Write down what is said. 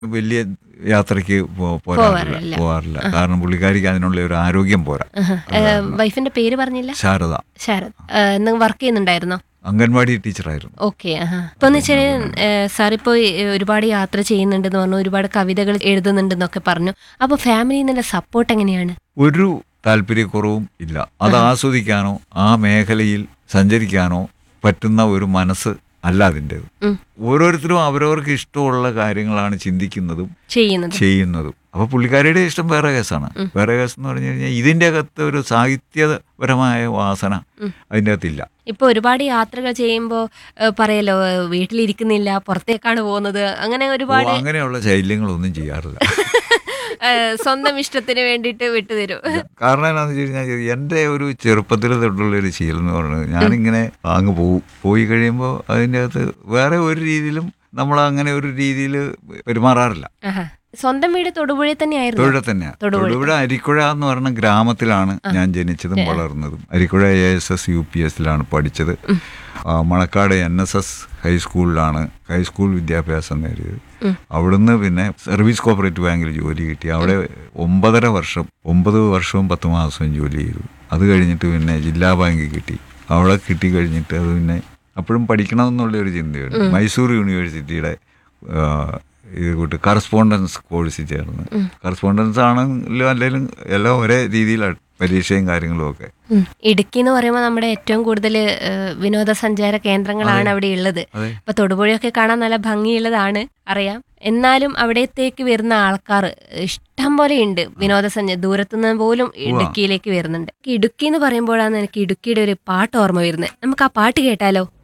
വലിയ യാത്രയ്ക്ക് പോ- പോരാറില്ല പോവാറില്ല. പോകാറില്ല കാരണം പുള്ളിക്കാരിക്ക് അതിനുള്ള ഒരു ആരോഗ്യം പോരാ വൈഫിന്റെ പേര് പറഞ്ഞില്ല ശാരദ ശരത് നിങ്ങൾ വർക്ക് ചെയ്യുന്നുണ്ടായിരുന്നോ അംഗൻവാടി ടീച്ചറായിരുന്നു ഓക്കെ ഇപ്പൊ എന്ന് വെച്ചാൽ സാർ ഇപ്പോൾ ഒരുപാട് യാത്ര ചെയ്യുന്നുണ്ടെന്ന് പറഞ്ഞു ഒരുപാട് കവിതകൾ എഴുതുന്നുണ്ടെന്നൊക്കെ പറഞ്ഞു അപ്പൊ ഫാമിലിയിൽ നിന്നുള്ള സപ്പോർട്ട് എങ്ങനെയാണ് ഒരു താല്പര്യക്കുറവും ഇല്ല അത് ആസ്വദിക്കാനോ ആ മേഖലയിൽ സഞ്ചരിക്കാനോ പറ്റുന്ന ഒരു മനസ്സ് അല്ല അതിൻ്റെത് ഉം. ഓരോരുത്തരും അവരവർക്ക് ഇഷ്ടമുള്ള കാര്യങ്ങളാണ് ചിന്തിക്കുന്നതും ചെയ്യുന്നത് ചെയ്യുന്നതും അപ്പൊ പുള്ളിക്കാരിയുടെ ഇഷ്ടം വേറെ കേസാണ് വേറെ കേസ് എന്ന് പറഞ്ഞു കഴിഞ്ഞാൽ ഇതിന്റെ അകത്ത് ഒരു സാഹിത്യപരമായ വാസന അതിൻ്റെ അകത്തില്ല ഇപ്പൊ ഒരുപാട് യാത്രകൾ ചെയ്യുമ്പോൾ പറയല്ലോ ഏഹ്, വീട്ടിലിരിക്കുന്നില്ല പുറത്തേക്കാണ് പോകുന്നത് അങ്ങനെ ഓ, ഒരുപാട് അങ്ങനെയുള്ള ശൈല്യങ്ങളൊന്നും ചെയ്യാറില്ല ഏഹ്, സ്വന്തം ഇഷ്ടത്തിന് വേണ്ടിയിട്ട് വിട്ടുതരും കാരണം എന്താണെന്ന് വെച്ച് കഴിഞ്ഞാൽ എൻ്റെ ഒരു ചെറുപ്പത്തിൽ തൊട്ടുള്ള ഒരു ശീലം എന്ന് പറയുന്നത് ഞാനിങ്ങനെ അങ്ങ് പോവും പോയി കഴിയുമ്പോൾ അതിൻ്റെ അകത്ത് വേറെ ഒരു രീതിയിലും നമ്മൾ അങ്ങനെ ഒരു രീതിയിൽ പെരുമാറാറില്ല ആഹാ. സ്വന്തം വീട് തൊടുപുഴയിൽ തന്നെയായിരുന്നു തൊഴിൽ തന്നെയാണ് തൊടുപുഴ. തൊടുപുഴ അരിക്കുഴ എന്ന് പറയുന്ന ഗ്രാമത്തിലാണ് ഞാൻ ജനിച്ചതും വളർന്നതും Arikkuzha A S S U P എസിലാണ് പഠിച്ചത് ആ, മണക്കാട് എൻ എസ് എസ് ഹൈസ്കൂളിലാണ് ഹൈസ്കൂൾ വിദ്യാഭ്യാസം നേടിയത് അവിടുന്ന് പിന്നെ സർവീസ് കോപ്പറേറ്റീവ് ബാങ്കിൽ ജോലി കിട്ടി അവിടെ ഒമ്പതര വർഷം ഒമ്പത് വർഷവും പത്ത് മാസവും ജോലി ചെയ്തു അത് കഴിഞ്ഞിട്ട് പിന്നെ ജില്ലാ ബാങ്കിൽ കിട്ടി അവിടെ കിട്ടി കഴിഞ്ഞിട്ട് അത് പിന്നെ അപ്പോഴും പഠിക്കണമെന്നുള്ള ഒരു ചിന്തയാണ് മൈസൂർ യൂണിവേഴ്സിറ്റിയുടെ ആ, ഇത് കൂട്ട് കറസ്പോണ്ടൻസ് കോഴ്സിൽ ചേർന്ന് കറസ്പോണ്ടൻസ് ആണെങ്കിലും അല്ലെങ്കിലും എല്ലാം ഒരേ രീതിയിലാണ് പരീക്ഷയും കാര്യങ്ങളും ഒക്കെ ഉം. ഇടുക്കി എന്ന് പറയുമ്പോൾ നമ്മുടെ ഏറ്റവും കൂടുതൽ വിനോദസഞ്ചാര കേന്ദ്രങ്ങളാണ് അവിടെ ഉള്ളത് അതെ. ഇപ്പൊ തൊടുപുഴയൊക്കെ കാണാൻ നല്ല ഭംഗിയുള്ളതാണ് അറിയാം എന്നാലും അവിടത്തേക്ക് വരുന്ന ആൾക്കാർ ഇഷ്ടം പോലെ ഉണ്ട് വിനോദസഞ്ചാര ദൂരത്തുനിന്ന് പോലും ഇടുക്കിയിലേക്ക് വരുന്നുണ്ട് ഇടുക്കി എന്ന് പറയുമ്പോഴാണ് എനിക്ക് ഇടുക്കിയുടെ ഒരു പാട്ട് ഓർമ്മ വരുന്നത് നമുക്ക് ആ പാട്ട് കേട്ടാലോ